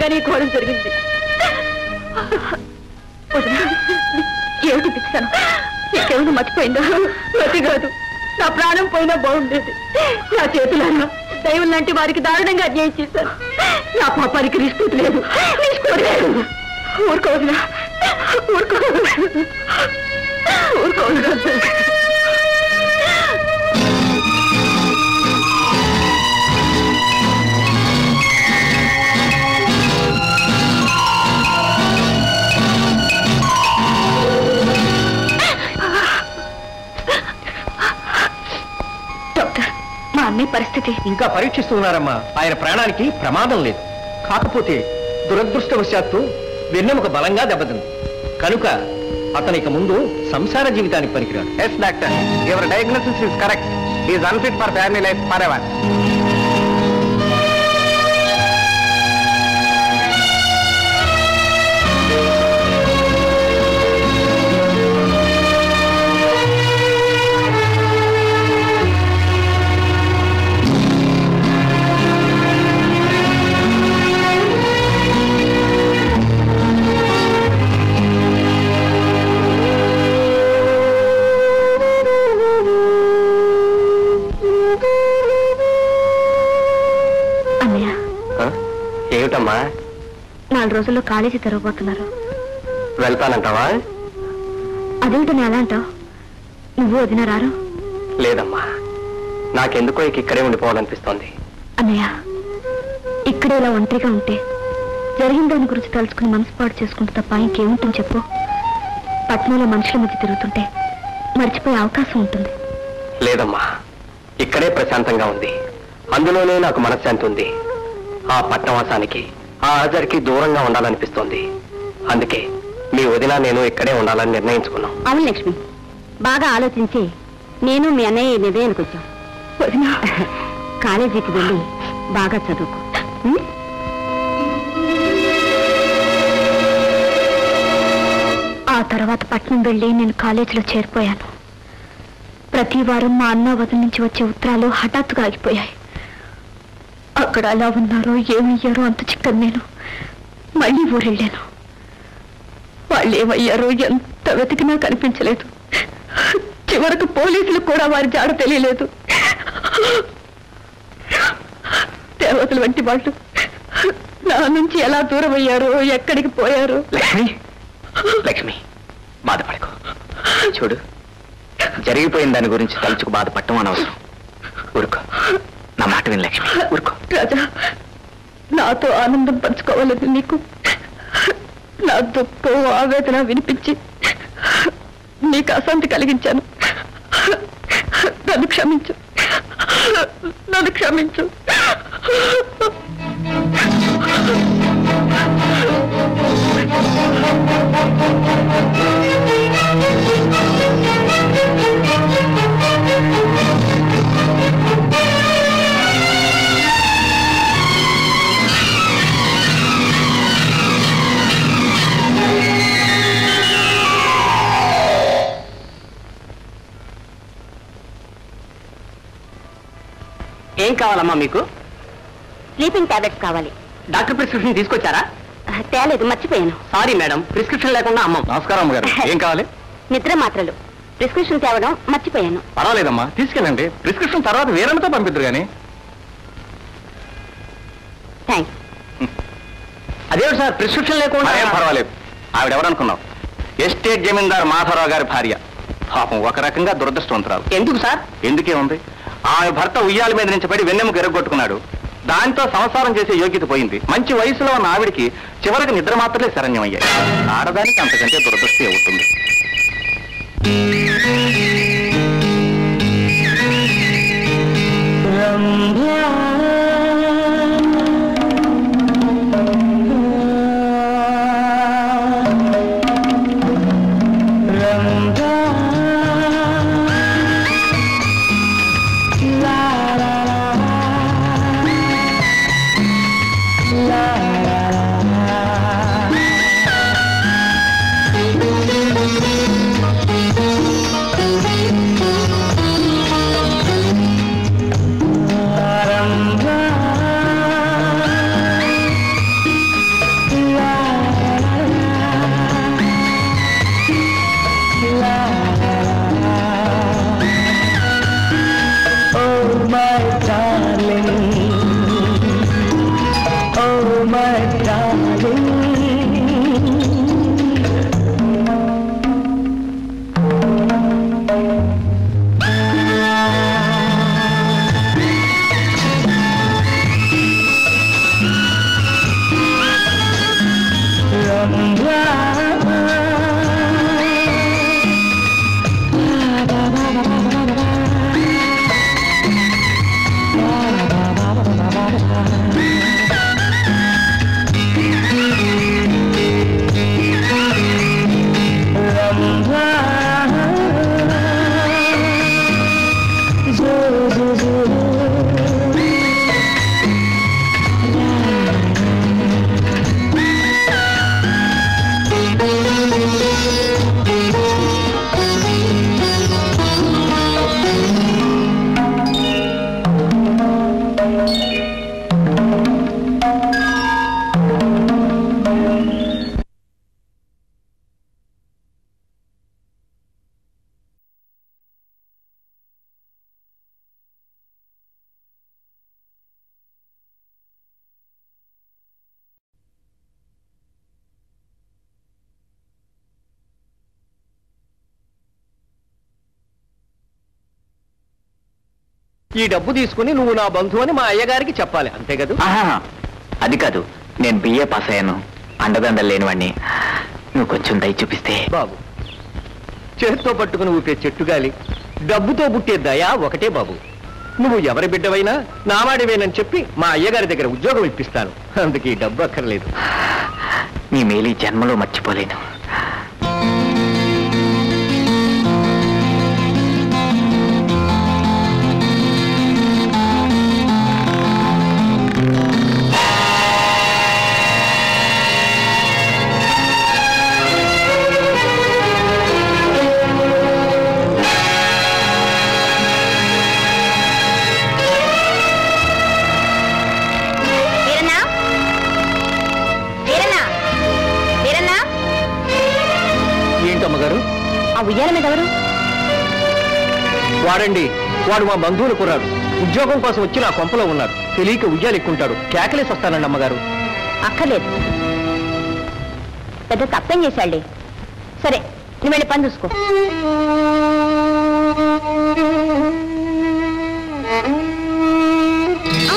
మూలంగానే ఈ ఘోరం జరిగింది వదినా, ఏమిటి పిచ్చాను నీకేమైనా మర్చిపోయిందా ప్రతి కాదు నా ప్రాణం పోయినా బాగుండేది నా చేతులన్నా దైవం లాంటి వారికి దారుణంగా అన్యాయం చేశాను నా పాపానికి రిస్క్ లేదు తీసుకోలేదు ఊరుకోవద్దా ఊరుకో ఊరుకోవద్దా డాక్టర్ మా అన్నయ్య పరిస్థితి ఇంకా పరీక్షిస్తున్నారమ్మా ఆయన ప్రాణానికి ప్రమాదం లేదు కాకపోతే దురదృష్టవశాత్తు వెన్నెముక బలంగా దెబ్బతింది కనుక అతనికి ముందు సంసార జీవితానికి పనికిరాడు yes doctor your diagnosis is correct is unfit for family life forever అన్నయ్య ఏమిటమ్మా నాలుగు రోజుల్లో కాలేజీ తెరవబోతున్నారు వెళ్తానంటావా అదేమిటని ఎలా అంటావు నువ్వు వదిన రారు లేదమ్మా నాకెందుకో ఇక ఇక్కడే ఉండిపోవాలనిపిస్తోంది అన్నయ్య ఇక్కడే ఇలా ఒంటరిగా ఉంటే జరిగిన దాని గురించి తలుచుకుని మనసు పాడు చేసుకుంటూ తప్ప ఇంకేముంటుంది చెప్పు పట్నంలో మనుషుల మధ్య తిరుగుతుంటే మర్చిపోయే అవకాశం ఉంటుంది లేదమ్మా ఇక్కడే ప్రశాంతంగా ఉంది అందులోనే నాకు మనశ్శాంతి ఉంది ఆ పట్టణవాసానికి ఆ ఆజరికి దూరంగా ఉండాలనిపిస్తోంది అందుకే మీ వదిన నేను ఇక్కడే ఉండాలని నిర్ణయించుకున్నాం అవును లక్ష్మి బాగా ఆలోచించి నేను మీ అన్నయ్య ఈ నిర్ణయానికి వచ్చాం వదినా కాలేజీకి వెళ్ళి బాగా చదువుకో ఉం? ఆ తర్వాత పట్నం వెళ్ళి నేను కాలేజీలో చేరిపోయాను ప్రతి వారం మా అన్న వదిన నుంచి వచ్చే ఉత్తరాలు హఠాత్తుగా ఆగిపోయాయి అక్కడ అలా ఉన్నారో ఏమయ్యారో అంత చిక్కని నేను మళ్ళీ ఊరెళ్ళాను వాళ్ళు ఏమయ్యారో ఎంత వెతికినా కనిపించలేదు చివరకు పోలీసులు కూడా వారి జాడ తెలియలేదు దేవతలు వంటి వాళ్ళు నా నుంచి ఎలా దూరం అయ్యారో ఎక్కడికి పోయారో లక్ష్మి లక్ష్మి బాధపడకు చూడు జరిగిపోయిన దాని గురించి తలుచుకు బాధపడటం అనవసరం ఊరుకో నా మాట విని లక్ష్మి ఊరుకో రాజా నాతో ఆనందం పంచుకోవాలని నీకు నా దుఃఖం ఆవేదన వినిపించి నీకు అశాంతి కలిగించాను నన్ను క్షమించు నన్ను క్షమించు ఏం కావాలమ్మా మీకు స్లీపింగ్ టాబ్లెట్స్ కావాలి డాక్టర్ ప్రిస్క్రిప్షన్ తీసుకొచ్చారా తేలేదు మర్చిపోయాను సారీ మేడం ప్రిస్క్రిప్షన్ లేకుండా అమ్మం నమస్కారం అమ్మగారు ఏం కావాలి నిద్ర మాత్రలు ప్రిస్క్రిప్షన్ తేవడం మర్చిపోయాను పర్వాలేదమ్మా తీసుకెళ్ళండి ప్రిస్క్రిప్షన్ తర్వాత వేరేతో పంపిద్దరు కానీ థ్యాంక్స్ అదేమిటి సార్ ప్రిస్క్రిప్షన్ లేకుండా మరేం పర్వాలేదు ఆవిడ ఎవరనుకున్నావు ఎస్టేట్ జమీందార్ మాధవరావు గారి భార్య పాపం ఒక రకంగా దురదృష్టవంతురాలు ఎందుకు సార్ ఎందుకే ఉంది ఆమె భర్త ఉయ్యాల మీద నుంచి పడి వెన్నెముక ఎరగొట్టుకున్నాడు దాంతో సంసారం చేసే యోగ్యత పోయింది మంచి వయసులో ఉన్న ఆవిడికి చివరికి నిద్ర మాత్రమే శరణ్యం అయ్యాయి ఆడదానికి అంతకంటే దురదృష్టి అవుతుంది ఈ డబ్బు తీసుకుని నువ్వు నా బంధువు అని మా అయ్యగారికి చెప్పాలి అంతే కదా ఆహా, అది కాదు నేను బిఏ పాస్ అయ్యాను అండదండలు లేనివాడిని నువ్వు కొంచెం దయ చూపిస్తే బాబు చేత్తో పట్టుకుని ఊపే చెట్టుగాలి డబ్బుతో పుట్టే దయ ఒకటే బాబు నువ్వు ఎవరి బిడ్డవైనా నావాడివేనని చెప్పి మా అయ్యగారి దగ్గర ఉద్యోగం ఇప్పిస్తాను అందుకే ఈ డబ్బు అక్కర్లేదు నీ మేలు ఈ జన్మలో మర్చిపోలేను వీరన్నా వీరన్నా వీరన్నా ఏంటమ్మగారు ఆ ఉయ్యాల మీద ఎవరు వాడండి వాడు మా బంధువులు కుర్రాడు ఉద్యోగం కోసం వచ్చి నా కొంపలో ఉన్నారు తెలియక ఉయ్యాలు ఎక్కుంటాడు కేకలేసి వస్తానండి అమ్మగారు అక్కర్లేదు పెద్ద తప్పేం చేశాళ్ళే సరే నువ్వు వెళ్ళి పని చూసుకో ఆ!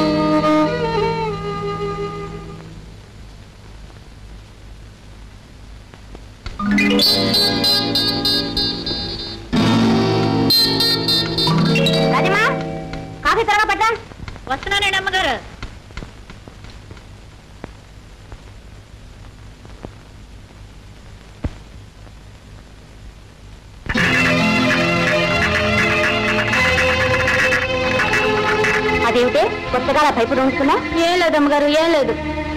రాజమ్మా కాఫీ త్వరగా పట్టా వస్తున్నానండి అమ్మగారు అదేమిటే కొత్తగా అలా పైపు దొంగతున్నా ఏం లేదు అమ్మగారు ఏం లేదు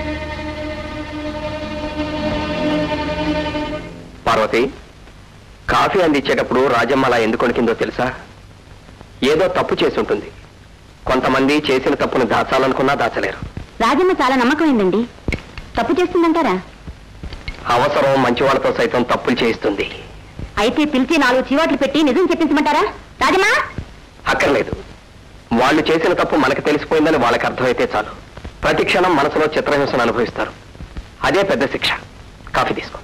పార్వతి కాఫీ అందించేటప్పుడు రాజమ్మ అలా ఎందుకు వణికిందో తెలుసా ఏదో తప్పు చేసి ఉంటుంది కొంతమంది చేసిన తప్పును దాచాలనుకున్నా దాచలేరు రాజమ్మ చాలా నమ్మకమైందండి తప్పు చేస్తుందంటారా అవసరం మంచి వాళ్ళతో సైతం తప్పులు చేయిస్తుంది అయితే పిలిచి నాలుగు చివాట్లు పెట్టి నిజం చెప్పించమంటారా రాజమ్మా అక్కర్లేదు వాళ్ళు చేసిన తప్పు మనకు తెలిసిపోయిందని వాళ్ళకి అర్థమైతే చాలు ప్రతి క్షణం మనసులో చిత్రహింసను అనుభవిస్తారు అదే పెద్ద శిక్ష కాఫీ తీసుకో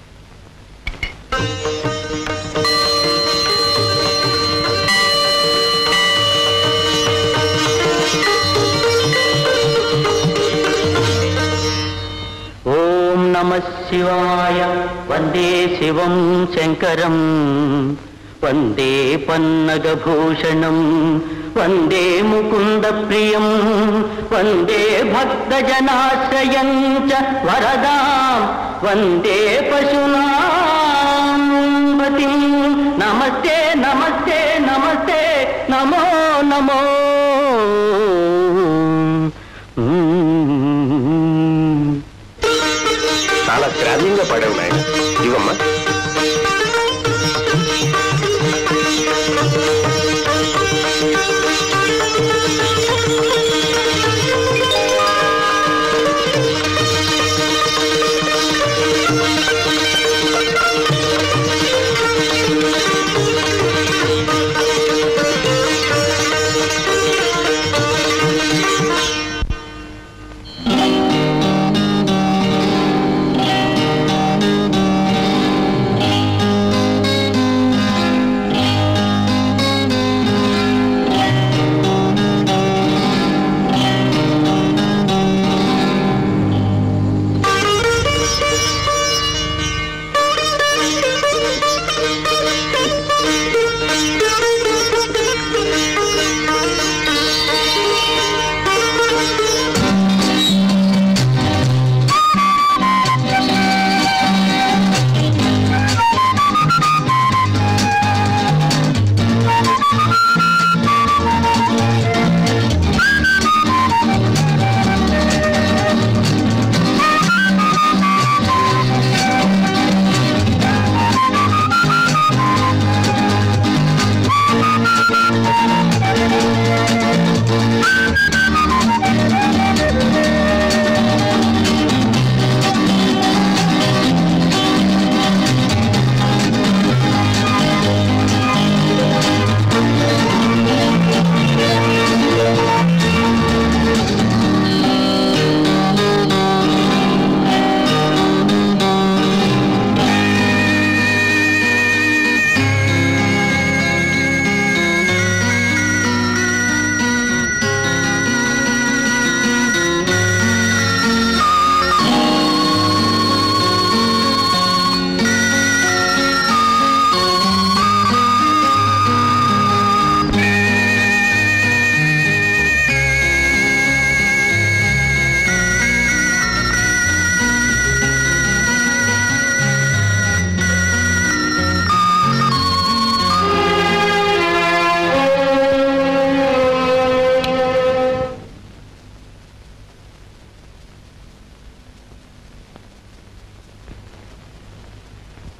ఓం నమ శివాయ వందే శివం శంకరం వందే పన్నగభూషణం వందే ముకుంద ప్రియం వందే భక్తజనాశ్రయం చ వరదాం వందే పశునాం పతిం నమస్తే నమస్తే నమస్తే నమో నమో మ్మ్. చాలా శ్రావ్యంగా పడావు నాయన ఇవమ్మా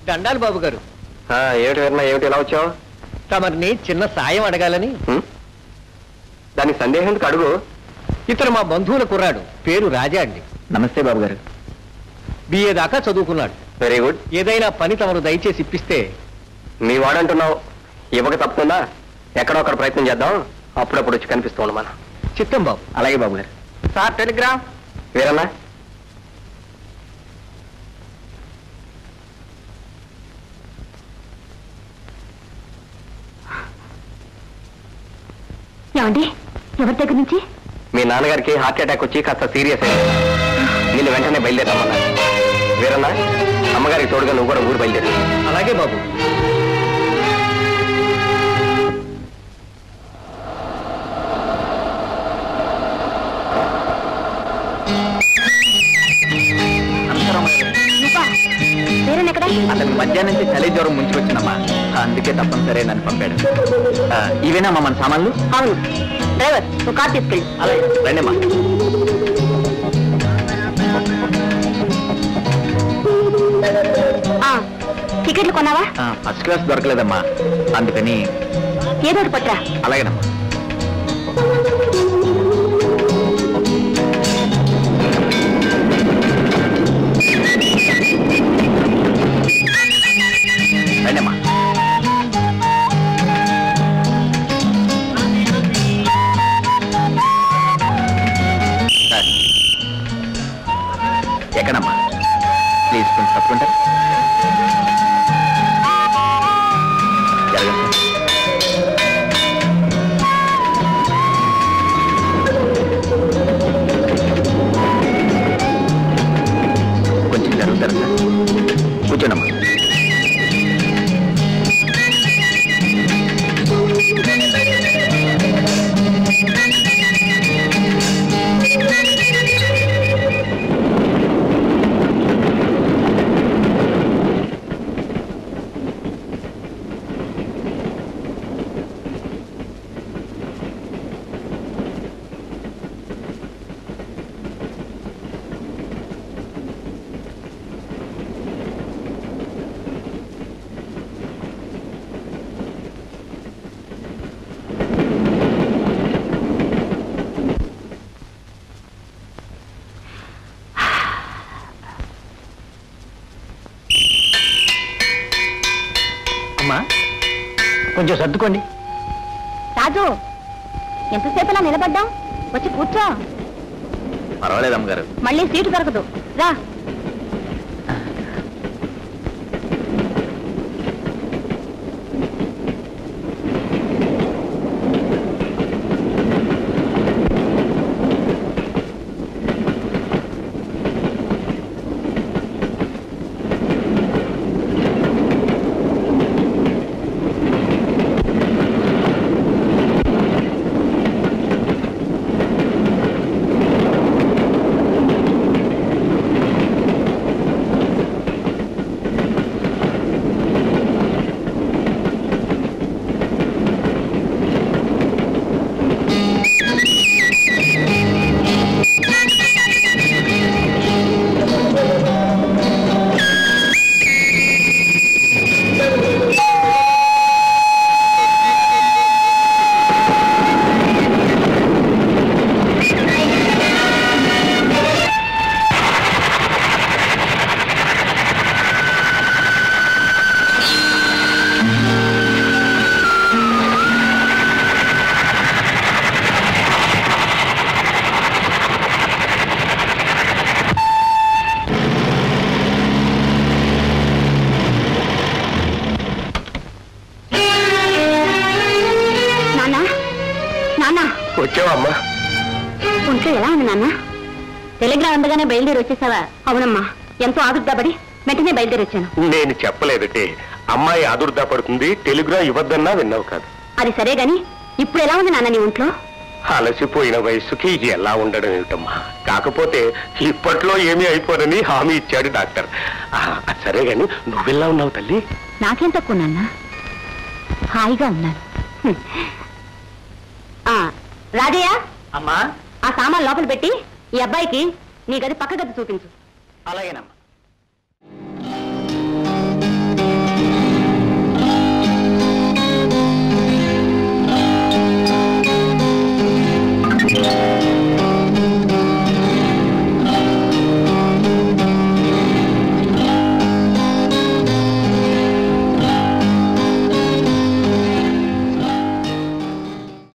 దండాలు బాబు గారు ఏమిటి విన్నా ఏమిటి ఎలా వచ్చావు తమరిని చిన్న సాయం అడగాలని దానికి సందేహం ఎందుకు అడుగు ఇతను మా బంధువుల కుర్రాడు పేరు రాజా అండి నమస్తే బాబు గారు బిఏ దాకా చదువుకున్నాడు వెరీ గుడ్ ఏదైనా పని తమరు దయచేసి ఇప్పిస్తే మీ వాడంటున్నావు ఇవ్వక తప్పుతుందా ఎక్కడో అక్కడ ప్రయత్నం చేద్దాం అప్పుడప్పుడు వచ్చి కనిపిస్తూ ఉన్నాం మనం చిత్తం బాబు అలాగే బాబు గారు సార్ టెలిగ్రామ్ వీరన్నా ఏమండి ఎవరి దగ్గర నుంచి మీ నాన్నగారికి హార్ట్ అటాక్ వచ్చి కాస్త సీరియస్ అయింది నేను వెంటనే బయలుదేరమ్మన్నా వీరన్నా అమ్మగారికి తోడుగా నువ్వు కూడా ఊరు బయలుదేరు అలాగే బాబు నువ్వా వేరేనెక్కడ అతను మధ్యాహ్నం నుంచి చలి జ్వరం ముంచుకొచ్చినమ్మా అందుకే తప్పనిసరి నన్ను పంపాడు ఆ, ఇవేనమ్మా మన సామాన్లు అవును డ్రైవర్ నువ్వు కార్ తీసుకెళ్ళి అలాగే రండమ్మా ఆ, టికెట్లు కొన్నావా ఆ, ఫస్ట్ క్లాస్ దొరకలేదమ్మా అందుకని ఏదో ఒకటి పట్టరా అలాగేనమ్మా రండమ్మా సార్. ఎక్కడమ్మా ప్లీజ్ కొంచెం తప్పుకుంటారు జరగండి సార్. కొంచెం జరుగుతారు సార్ కూర్చోండమ్మా అమ్మా కొంచెం సర్దుకోండి రాజు ఎంతసేపు అలా నిలబడ్డాం వచ్చి కూర్చో పర్వాలేదు అమ్మగారు మళ్ళీ సీటు దొరకదు రా నాన్న నాన్న వచ్చావా అమ్మా ఒంట్లో ఎలా ఉంది నాన్న టెలిగ్రామ్ అందగానే బయలుదేరి వచ్చేసావా అవునమ్మా ఎంతో ఆదుర్దాపడి వెంటనే బయలుదేరి వచ్చాను నేను చెప్పలేదటే అమ్మాయి ఆదుర్దా పడుతుంది టెలిగ్రామ్ ఇవ్వద్దన్నా విన్నావు కాదు అది సరే గాని ఇప్పుడు ఎలా ఉంది నాన్న నీ ఒంట్లో అలసిపోయిన వయసుకి ఎలా ఉండడం ఏమిటమ్మా కాకపోతే ఇప్పట్లో ఏమీ అయిపోనని హామీ ఇచ్చాడు డాక్టర్ ఆ, అది సరే గాని నువ్వెలా ఉన్నావు తల్లి నాకేం తక్కువ నాన్న హాయిగా ఉన్నాను హ్మ్. ఆ, రాజయ్య అమ్మా ఆ సామాన్ లోపల పెట్టి ఈ అబ్బాయికి నీ గది పక్క గది చూపించు అలాగేనమ్మా